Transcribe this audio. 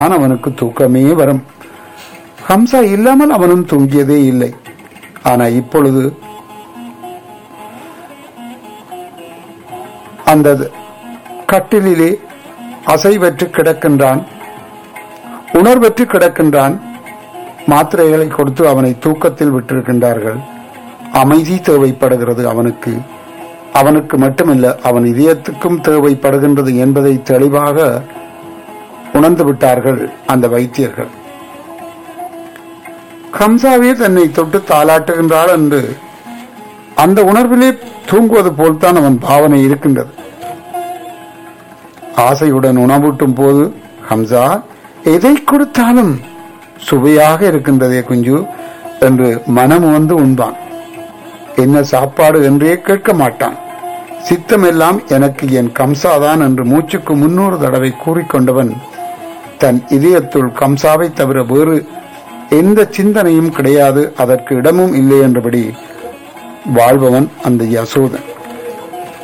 ஆனால் அவனுக்கு தூக்கமே வரும் ஹம்சா இல்லாமல் அவனும் தூங்கியதே இல்லை ஆனா இப்பொழுது அந்த கட்டிலிலே அசைவற்று கிடக்கின்றான் உணர்வற்று கிடக்கின்றான் மாத்திரைகளை கொடுத்து அவனை தூக்கத்தில் விட்டிருக்கின்றார்கள் அமைதி தேவைப்படுகிறது அவனுக்கு அவனுக்கு மட்டுமல்ல அவன் இதயத்துக்கும் தேவைப்படுகின்றது என்பதை தெளிவாக உணர்ந்து விட்டார்கள் அந்த வைத்தியர்கள் ஹம்சாவே தன்னை தொட்டு தாளாட்டுகின்றாள் என்று அந்த உணர்விலே தூங்குவது போல்தான் அவன் பாவனை இருக்கின்றது ஆசையுடன் உணவூட்டும் போது ஹம்சா எதை கொடுத்தாலும் சுவையாக இருக்கின்றதே குஞ்சு என்று மனம் வந்து உண்பான் என்ன சாப்பாடு என்றே கேட்க மாட்டான் சித்தமெல்லாம் எனக்கு என் கம்சாதான் என்று மூச்சுக்கு முன்னூறு தடவை கூறிக்கொண்டவன் தன் இதயத்துள் கம்சாவை தவிர வேறு எந்த சிந்தனையும் கிடையாது அதற்கு இடமும் இல்லை என்றபடி வாழ்பவன் அந்த யசோதன்